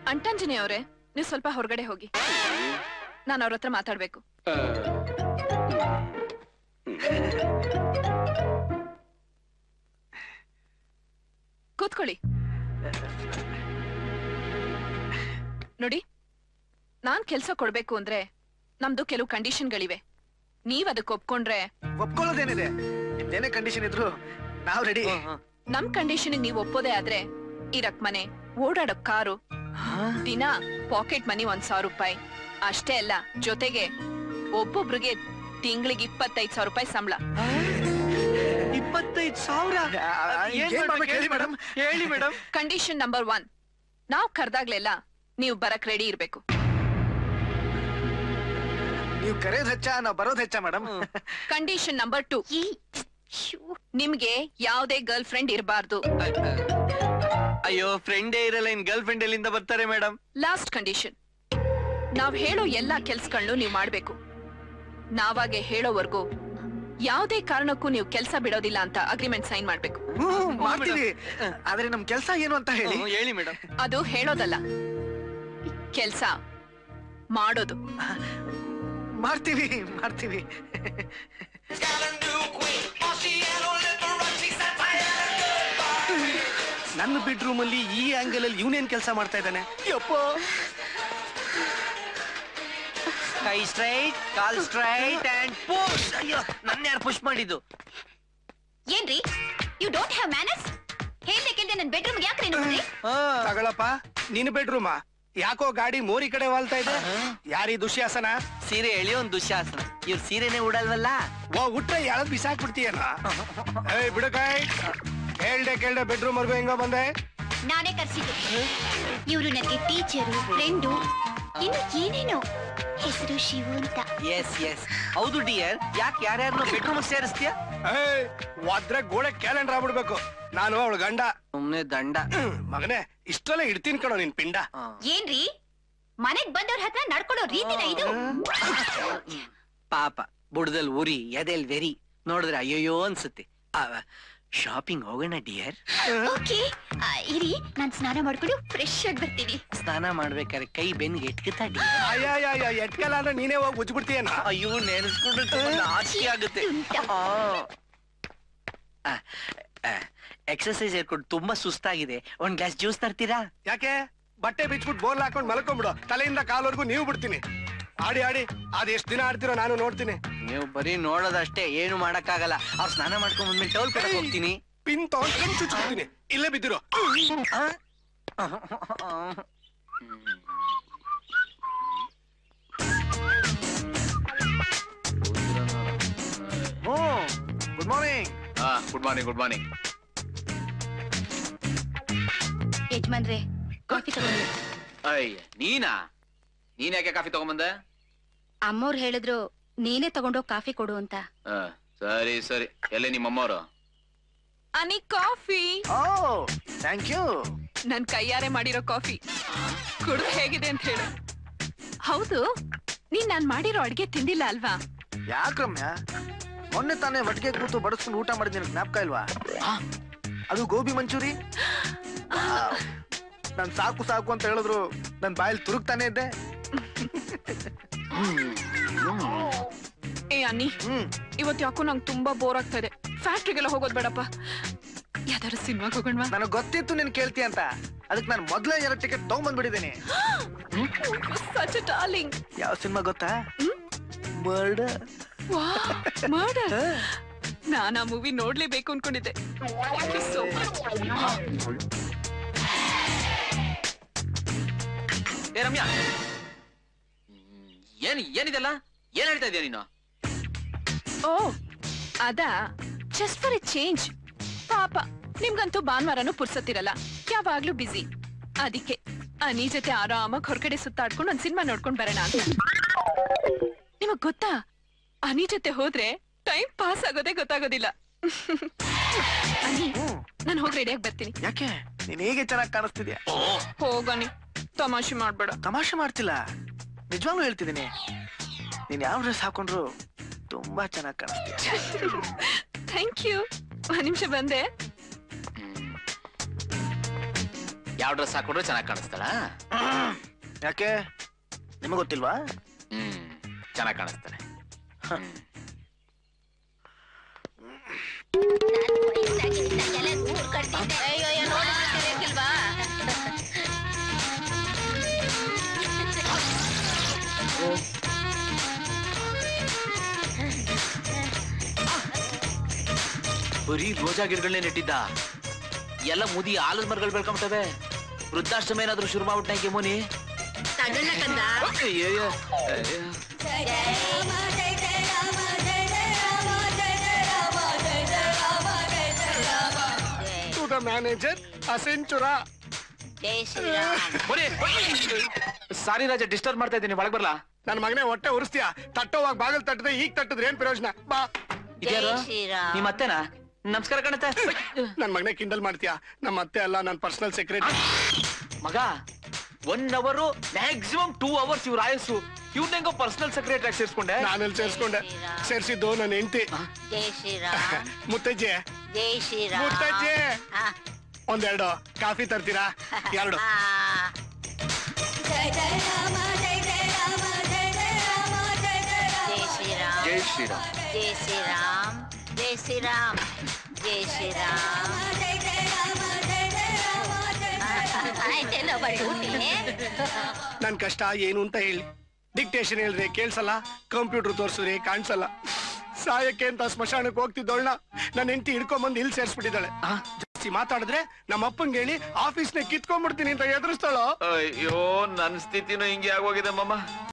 ಅಂಟಂಜನಿ ಅವರೇ ನೀವು ಸ್ವಲ್ಪ ಹೊರಗಡೆ ಹೋಗಿ ನಾನು ಅವ್ರ ಹತ್ರ ಮಾತಾಡ್ಬೇಕು ಕೂತ್ಕೊಳ್ಳಿ ನೋಡಿ ನಾನ್ ಕೆಲ್ಸ ಕೊಡ್ಬೇಕು ಅಂದ್ರೆ ನಮ್ದು ಕೆಲವು ಕಂಡೀಷನ್ಗಳಿವೆ ನೀವ್ ಅದಕ್ಕೆ ಒಪ್ಕೊಂಡ್ರೆ ಒಪ್ಕೊಳ್ಳೋದೇನಿದೆ ನಿಮ್ದೇನೇ ಕಂಡೀಷನ್ ಇದ್ರು ನಾವ್ ರೆಡಿ ನಮ್ ಕಂಡೀಷನ್ ನೀವ್ ಒಪ್ಪೋದೇ ಆದ್ರೆ ಇರಕ್ ಮನೆ ಓಡಾಡೋ ಕಾರು ದಿನ ಪಾಕೆಟ್ ಮನಿ ಒಂದ್ ಸಾವಿರ ರೂಪಾಯಿ ಅಷ್ಟೇ ಅಲ್ಲ ಜೊತೆಗೆ ಒಬ್ಬೊಬ್ರಿಗೆ ತಿಂಗಳಿಗೆ ಇಪ್ಪತ್ತೈದ್ ಸಾವಿರ ರೂಪಾಯಿ ಸಂಬಳ ಇಪ್ಪತ್ತೈದು ಸಾವಿರ ಏನ್ ಮಾಡ್ಬೇಕು ಹೇಳಿ ಮೇಡಮ್ ಹೇಳಿ ಮೇಡಮ್ ಕಂಡೀಷನ್ ನಂಬರ್ ಒನ್ ನಾವ್ ಕರ್ದಾಗ್ಲೆಲ್ಲ ನೀವು ಬರಕ್ ರೆಡಿ ಇರ್ಬೇಕು ನೀವು ಕರೆಯೋದ್ ಹೆಚ್ಚ ನಾವ್ ಬರೋದ್ ಹೆಚ್ಚ ಮೇಡಮ್ ಕಂಡೀಷನ್ ನಂಬರ್ ಟು ನಿಮ್ಗೆ ಯಾವ್ದೇ ಗರ್ಲ್ ಫ್ರೆಂಡ್ ಇರಬಾರ್ದು ಅಯ್ಯೋ ಫ್ರೆಂಡೇ ಇರಲ್ಲ ಇನ್ ಗರ್ಲ್ ಫ್ರೆಂಡ್ ಎಲ್ಲಿಂದ ಬರ್ತಾರೆ ಮೇಡಮ್ ಲಾಸ್ಟ್ ಕಂಡೀಷನ್ ನಾವ್ ಹೇಳೋ ಎಲ್ಲಾ ಕೆಲ್ಸಗಳನ್ನು ನೀವ್ ಮಾಡ್ಬೇಕು ನಾವಾಗೆ ಹೇಳೋವರ್ಗೂ ಯಾವ್ದೇ ಕಾರಣಕ್ಕೂ ನೀವು ಕೆಲ್ಸ ಬಿಡೋದಿಲ್ಲ ಅಂತ ಅಗ್ರಿಮೆಂಟ್ ಸೈನ್ ಮಾಡ್ಬೇಕು ಹ್ಮ್ ಮಾಡ್ತೀವಿ ಆದ್ರೆ ನಮ್ ಕೆಲ್ಸ ಏನು ಅಂತ ಹೇಳಿ ಹೇಳಿ ಮೇಡಮ್ ಅದು ಹೇಳೋದಲ್ಲ ಕೆಲ್ಸ ಮಾಡೋದು ಮಾಡ್ತೀವಿ ಮಾಡ್ತೀವಿ ನನ್ನ ಬೆಡ್ರೂಮ್ ಅಲ್ಲಿ ಈ ಆಂಗಲ್ ಅಲ್ಲಿ ಇವನೇನ್ ಕೆಲಸ ಮಾಡ್ತಾ ಇದ್ದಾನೆ ಕೈ ಸ್ಟ್ರೈಟ್ ಕಾಲ್ ಸ್ಟ್ರೈಟ್ ಅಂಡ್ ಪುಷ್ ಅಯ್ಯೋ ನನ್ನ ಯಾರು ಪುಷ್ ಮಾಡಿದ್ದು ಏನ್ರಿ ಯು ಡೋಂಟ್ ಹ್ಯಾವ್ ಮ್ಯಾನರ್ಸ್ ಹೇಳ್ದೆ ಕೇಳ್ದೆ ನನ್ ಬೆಡ್ರೂಮ್ ಯಾಕೆ ನೀನು ಬಂದ್ರಿ ತಗಳಪ್ಪ ನಿನ್ ಬೆಡ್ರೂಮ ಯಾಕೋ ಗಾಡಿ ಮೋರಿ ಕಡೆ ವಾಲ್ತಾ ಇದೆ ಯಾರೀ ದುಶ್ಯಾಸನ ಸೀರೆ ಎಳಿ ಒಂದು ದುಶ್ಯಾಸನ ಇವ್ರು ಸೀರೆನೆ ಉಡಲ್ವಲ್ಲ ಓ ಹುಟ್ಟ ಎಳದ್ ಬಿಸಾಕ್ಬಿಡ್ತೀಯನ ಏಯ್ ಬಿಡಕಾಯ್ ಕೇಳ್ದೆ ಕೇಳ್ದೆ ಬೆಡ್ರೂಮ್ ವರ್ಗು ಹೆಂಗ ಬಂದೆ ನಾನೇ ಕರ್ಸಿದ್ದು ಇವರು ನನಗೆ ಟೀಚರು ಫ್ರೆಂಡು ಇನ್ನು ಏನೇನೋ ಹೆಸರು ಶಿವು ಅಂತ ಎಸ್ ಎಸ್ ಹೌದು ಡಿಯರ್ ಯಾಕೆ ಯಾರ್ಯಾರನ್ನ ಬೆಡ್ರೂಮ್ ಸೇರಿಸ್ತೀಯ ಏಯ್ ಒದ್ರೆ ಗೋಡೆ ಕ್ಯಾಲೆಂಡರ್ ಆಗ್ಬಿಡ್ಬೇಕು ನಾನು ಅವಳ ಗಂಡ ಸುಮ್ನೆ ದಂಡ ಹ್ಮ್, ಮಗನೇ ಇಷ್ಟೆಲ್ಲ ಇಡ್ತೀನಿ ಕಣೋ ನಿನ್ ಪಿಂಡ ಏನ್ರಿ ಮನೆಗ್ ಬಂದವ್ರ ಹತ್ರ ನಡ್ಕೊಳ್ಳೋ ರೀತಿನ ಇದು ಪಾಪ ಬುಡದಲ್ಲಿ ಉರಿ ಎದೆಲ್ ವೆರಿ ನೋಡಿದ್ರೆ ಅಯ್ಯೋಯ್ಯೋ ಅನ್ಸುತ್ತೆ ಶಾಪಿಂಗ್ ಹೋಗೋಣ ಡಿಯರ್ ಓಕೆ ಇರಿ ನಾನ್ ಸ್ನಾನ ಮಾಡ್ಕೊಂಡು ಫ್ರೆಶ್ ಆಗಿ ಬರ್ತೀನಿ ಸ್ನಾನ ಮಾಡ್ಬೇಕಾದ್ರೆ ಕೈ ಬೆನ್ಗೆ ಎಟ್ಕುತ್ತಾ ಡಿಯರ್ ಅಯ್ಯ ಎಟ್ಕಲ್ಲ ಅಂದ್ರೆ ನೀನೇ ಹೋಗಿ ಉಜ್ಬಿಡ್ತೀಯನ ಅಯ್ಯೋ ನೆನೆಸ್ಕೊಂಡ್ರೆ ನಾಚಿಕೆ ಆಗುತ್ತೆ ಎಕ್ಸರ್ಸೈಸ್ ಹೇಳ್ಕೊಂಡು ತುಂಬಾ ಸುಸ್ತಾಗಿದೆ ಒಂದ್ ಗ್ಲಾಸ್ ಜ್ಯೂಸ್ ತರ್ತೀರಾ ಯಾಕೆ ಬಟ್ಟೆ ಬಿಚ್ಬಿಟ್ಟು ಬೋಲ್ ಹಾಕೊಂಡು ಮಲ್ಕೊಂಡ್ಬಿಡು ತಲೆಯಿಂದ ಕಾಲ್ವರೆಗೂ ನೀವು ಬಿಡ್ತೀನಿ ಆಡಿ ಆಡಿ ಅದ್ ಎಷ್ಟ್ ದಿನ ಆಡ್ತಿರೋ ನಾನು ನೋಡ್ತೀನಿ ನೀವು ಬರೀ ನೋಡೋದಷ್ಟೇ ಏನು ಮಾಡಕ್ಕಾಗಲ್ಲ ಅವ್ರು ಸ್ನಾನ ಮಾಡ್ಕೊಂಡ್ ಬಂದ್ಮೇಲೆ ಟೌಲ್ ಕಡೆ ಹೋಗ್ತೀನಿ ಪಿನ್ ತಗೊಂಡ್ ಕಣ್ ಚುಚ್ಬಿಡ್ತೀನಿ ಇಲ್ಲೇ ಬಿದ್ದಿರೋ ಆ? ಗುಡ್ ಮಾರ್ನಿಂಗ್ ಹಾ ಗುಡ್ ಮಾರ್ನಿಂಗ್ ಗುಡ್ ಮಾರ್ನಿಂಗ್ ಯಜಮಾನ್ರೆ ಕಾಫಿ ತಗೊಂಡು ಅಯ್ಯ ನೀನಾ ನೀನ್ ಯಾಕೆ ಕಾಫಿ ತಗೊಂಬಂದೆ ಅಮ್ಮವ್ರು ಹೇಳಿದ್ರು ನೀನೇ ತಗೊಂಡೋಗ್ ಕಾಫಿ ಕೊಡು ಅಂತ ಆ, ಸರಿ ಸರಿ ಎಲ್ಲಿ ನಿಮ್ಮಮ್ಮವ್ರು ಅನಿ ಕಾಫಿ ಓ ಥ್ಯಾಂಕ್ ಯು ನನ್ ಕೈಯಾರೆ ಮಾಡಿರೋ ಕಾಫಿ ಕುಡ್ದು ಹೇಗಿದೆ ಅಂತ ಹೇಳು ಹೌದು ನೀನ್ ನಾನ್ ಮಾಡಿರೋ ಅಡ್ಗೆ ತಿಂದಿಲ್ಲ ಅಲ್ವಾ ಯಾಕ್ ರಮ್ಯ ಮೊನ್ನೆ ತಾನೇ ಒಟ್ಟಿಗೆ ಕೂತು ಬಡಿಸ್ಕೊಂಡು ಊಟ ಮಾಡಿದ್ದೀನಿ ಜ್ಞಾಪಕ ಇಲ್ವಾ ಅದು ಗೋಬಿ ಮಂಚೂರಿ ನಾನ್ ಸಾಕು ಸಾಕು ಅಂತ ಹೇಳಿದ್ರು ನನ್ ಬಾಯಲ್ಲಿ ತುರುಕ್ತಾನೆ ಇದ್ದೆ ಏ ಅನ್ನಿ ಹ್ಮ್ ಇವತ್ ಯಾಕೋ ನಂಗೆ ತುಂಬಾ ಬೋರ್ ಆಗ್ತಾ ಇದೆ ಫ್ಯಾಕ್ಟ್ರಿಗೆಲ್ಲ ಹೋಗೋದ್ ಬೇಡಪ್ಪ ಯಾವ್ದಾದ್ರು ಸಿನಿಮಾಗ್ ಹೋಗೋಣವಾ ನನಗ್ ಗೊತ್ತಿತ್ತು ನೀನ್ ಕೇಳ್ತಿ ಅಂತ ಅದಕ್ಕೆ ನಾನು ಮೊದ್ಲೇ ಎರಡು ಟಿಕೆಟ್ ತಗೊಂಡ್ಬಂದ್ಬಿಟ್ಟಿದ್ದೀನಿ ಸಚ್ ಡಾರ್ಲಿಂಗ್ ಯಾವ ಸಿನಿಮಾ ಗೊತ್ತಾ ಮರ್ಡರ್ ಮರ್ಡರ್ ನಾನ್ ಆ ಮೂವಿ ನೋಡ್ಲೇಬೇಕು ಅನ್ಕೊಂಡಿದ್ದೆ Thank you so much. ಏ ರಮ್ಯಾ ಹ್ಮ್, ಏನ್ ಏನಿದೆಲ್ಲ ಏನ್ ಹೇಳ್ತಾ ಇದೀಯ ನೀನು ಓ ಅದಾ ಜಸ್ಟ್ ಫಾರ್ ಎ ಚೇಂಜ್ ಪಾಪ ನಿಮ್ಗಂತೂ ಭಾನುವಾರನೂ ಪುರ್ಸತ್ತಿರಲ್ಲ ಯಾವಾಗ್ಲೂ ಬಿಸಿ ಅದಕ್ಕೆ ಅನಿ ಜೊತೆ ಆರಾಮಾಗಿ ಹೊರಗಡೆ ಸುತ್ತಾಡ್ಕೊಂಡು ಒಂದ್ ಸಿನಿಮಾ ನೋಡ್ಕೊಂಡ್ ಬರೋಣ ಅಂತ ನಿಮಗ್ ಗೊತ್ತಾ ಅನಿ ಜೊತೆ ಹೋದ್ರೆ ಟೈಮ್ ಪಾಸ್ ಆಗೋದೇ ಗೊತ್ತಾಗೋದಿಲ್ಲ ಅನಿ ನಾನು ಹೋಗಿ ರೆಡಿಯಾಗಿ ಬರ್ತೀನಿ ಯಾಕೆ ನೀನ್ ಹೇಗೆ ಚೆನ್ನಾಗಿ ಕಾಣಿಸ್ತಿದ್ಯಾ ಹೋಗನಿ ತಮಾಷೆ ಮಾಡ್ಬೇಡ ತಮಾಷೆ ಮಾಡ್ತಿಲ್ಲ ನಿಜವಾಗ್ಲೂ ಹೇಳ್ತಿದ್ದೀನಿ ನೀನ್ ಯಾವ ಡ್ರೆಸ್ ಹಾಕೊಂಡ್ರು ತುಂಬಾ ಚೆನ್ನಾಗಿ ಕಾಣಿಸ್ತೀಯ ಥ್ಯಾಂಕ್ ಯು ಒಂದ್ ನಿಮಿಷ ಬಂದೆ ಯಾವ ಡ್ರೆಸ್ ಹಾಕೊಂಡ್ರೆ ಚೆನ್ನಾಗಿ ಕಾಣಿಸ್ತಾಳ ಯಾಕೆ ನಿಮಗೆ ಗೊತ್ತಿಲ್ವಾ ಹ್ಮ್ ಚೆನ್ನಾಗಿ ಕಾಣಿಸ್ತಾಳೆ ಹ್ಮ್. ಬರೀ ರೋಜಾ ಗಿಡಗಳನ್ನೇ ನೆಟ್ಟಿದ್ದ ಎಲ್ಲ ಮುದಿ ಆಲದ ಮರಗಳು ಬೆಳ್ಕೊಂಬಿಟ್ಟವೆ ವೃದ್ಧಾಶ್ರಮ ಏನಾದ್ರೂ ಶುರು ಮಾಡ್ಬಿಟ್ಟ ಮುನಿ ಅಯ್ಯಯ್ಯೋ. ಅಯ್ಯೋ. To the manager Accenture Muni, sorry Raja disturb ಮಾಡ್ತಾ ಇದ್ದೀನಿ ಒಳಗ್ ಬರ್ಲಾ ನನ್ನ ಮಗನೇ ಹೊಟ್ಟೆ ಉರಿಸ್ತೀಯ ತಟ್ಟೋವಾಗ ಬಾಗಲ್ ತಟ್ಟದೆ ಈಗ ತಟ್ಟಿದ್ರೆ ಏನ್ ಪ್ರಯೋಜನ ಬಾ ಇದ್ಯಾರು ನಿಮ್ಮ ಅತ್ತೆನಾ ನಮಸ್ಕಾರ ಕಣತೆ ನನ್ ಮಗನೇ ಕಿಂಡಲ್ ಮಾಡ್ತೀಯ ನಮ್ಮ ಅತ್ತೆ ಅಲ್ಲ ನನ್ನ ಪರ್ಸನಲ್ ಸೆಕ್ರೆಟರಿ ಮಗ ಒನ್ ಅವರು ಮ್ಯಾಕ್ಸಿಮಮ್ ಟೂ ಅವರ್ಸ್ ಇವ್ರ ಆಯಸ್ಸು ಇವ್ನ ಹೆಂಗೋ ಪರ್ಸನಲ್ ಸೆಕ್ರೆಟರಿ ಆಗಿ ಸೇರ್ಸ್ಕೊಂಡೆ ನಾನಲ್ಲಿ ಸೇರ್ಸ್ಕೊಂಡೆ ಸೇರ್ಸಿದ್ದು ನನ್ನ ಹೆಂಡತಿ ಜೈ ಶ್ರೀರಾಮ್ ಮುತ್ತಜ್ಜಿ ಜೈ ಶ್ರೀರಾಮ್ ಮುತ್ತಜ್ಜಿ ಆ, ಒಂದೆರಡು ಕಾಫಿ ತರ್ತೀರಾ ಎರಡು ಆ. ಜೈ ಶ್ರೀರಾಮ್ ಜೈ ಶ್ರೀರಾಮ್ ಜೈ ಶ್ರೀರಾಮ್ ಜೈ ಶ್ರೀರಾಮ್ ಜೈ ಶ್ರೀರಾಮ್ ಆಯ್ತೆಲ್ಲ ಬಡ್ಡಿ ನನ್ ಕಷ್ಟ ಏನು ಅಂತ ಹೇಳಿ ಡಿಕ್ಟೇಷನ್ ಹೇಳಿದ್ರೆ ಕೇಳ್ಸಲ್ಲ ಕಂಪ್ಯೂಟರ್ ತೋರ್ಸಿದ್ರೆ ಕಾಣಿಸಲ್ಲ ಸಾಯಕ್ಕೆ ಅಂತ ಸ್ಮಶಾನಕ್ಕೆ ಹೋಗ್ತಿದ್ದವಳನ್ನ ನನ್ನ ಹೆಂಡತಿ ಹಿಡ್ಕೊಂಬಂದು ಇಲ್ಲಿ ಸೇರ್ಸ್ಬಿಟ್ಟಿದ್ದಾಳೆ ಜಾಸ್ತಿ ಮಾತಾಡಿದ್ರೆ ನಮ್ಮ ಅಪ್ಪಂಗೆ ಹೇಳಿ ಆಫೀಸ್ನ ಕಿತ್ಕೊಂಡ್ಬಿಡ್ತೀನಿ ಅಂತ ಎದುರಿಸ್ತಾಳೋ ಅಯ್ಯೋ ನನ್ ಸ್ಥಿತಿನೂ ಹಿಂಗೆ ಆಗೋಗಿದೆ ಮಮ್ಮ